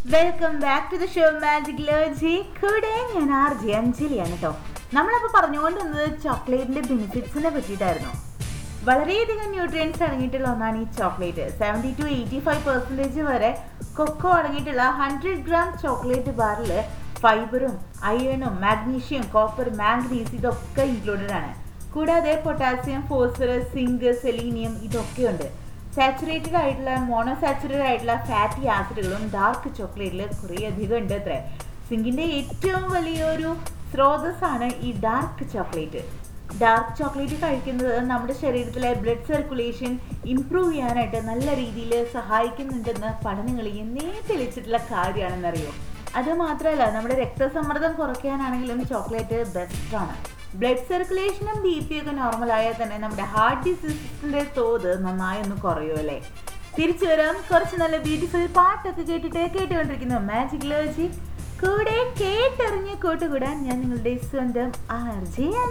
welcome back to the show magic ലോജി കൂടെ ഞാൻ ആർ ജി അഞ്ജലിയാണ് കേട്ടോ നമ്മളപ്പോൾ പറഞ്ഞുകൊണ്ടിരുന്നത് ചോക്ലേറ്റിന്റെ ബെനിഫിറ്റ്സിനെ പറ്റിയിട്ടായിരുന്നു വളരെയധികം ന്യൂട്രിയൻസ് അടങ്ങിയിട്ടുള്ള ഒന്നാണ് ഈ chocolate seventy two eighty five percentage വരെ കൊക്കോ അടങ്ങിയിട്ടുള്ള ഹൺഡ്രഡ് ഗ്രാം ചോക്ലേറ്റ് ബാറിൽ ഫൈബറും അയണും മാഗ്നീഷ്യം കോപ്പർ മാംഗനീസ് ഇതൊക്കെ ഇൻക്ലൂഡഡ് ആണ് കൂടാതെ പൊട്ടാസ്യം ഫോസ്ഫറസ് സിങ്ക് സെലീനിയം ഇതൊക്കെയുണ്ട് സാച്ചുറേറ്റഡ് ആയിട്ടുള്ള മോണോസാച്ചുറേറ്റഡ് ആയിട്ടുള്ള ഫാറ്റി ആസിഡുകളും ഡാർക്ക് ചോക്ലേറ്റിൽ കുറേ അധികം ഉണ്ട് അത്രേ സിങ്കിന്റെ ഏറ്റവും വലിയൊരു സ്രോതസ്സാണ് ഈ ഡാർക്ക് ചോക്ലേറ്റ് ഡാർക്ക് ചോക്ലേറ്റ് കഴിക്കുന്നത് നമ്മുടെ ശരീരത്തിലെ ബ്ലഡ് സർക്കുലേഷൻ ഇംപ്രൂവ് ചെയ്യാനായിട്ട് നല്ല രീതിയിൽ സഹായിക്കുന്നുണ്ടെന്ന് പഠനങ്ങൾ എന്നേ തെളിയിച്ചിട്ടുള്ള കാര്യമാണെന്നറിയോ അത് മാത്രമല്ല നമ്മുടെ രക്തസമ്മർദ്ദം കുറയ്ക്കാനാണെങ്കിലും ചോക്ലേറ്റ് ബെസ്റ്റാണ് ബ്ലഡ് സർക്കുലേഷനും ബി പി ഒക്കെ നോർമൽ ആയാൽ തന്നെ നമ്മുടെ ഹാർട്ട് ഡിസീസിന്റെ തോത് നന്നായി ഒന്ന് കുറയുമല്ലേ തിരിച്ചു വരാം കുറച്ച് നല്ല ബ്യൂട്ടിഫുൾ പാട്ടൊക്കെ കേട്ടിട്ട് കേട്ടുകൊണ്ടിരിക്കുന്നു മാജിക് ലോജി കൂടെ കേട്ടറിഞ്ഞ് കൂട്ടുകൂടാൻ ഞാൻ നിങ്ങളുടെ സ്വന്തം ആർ ജെ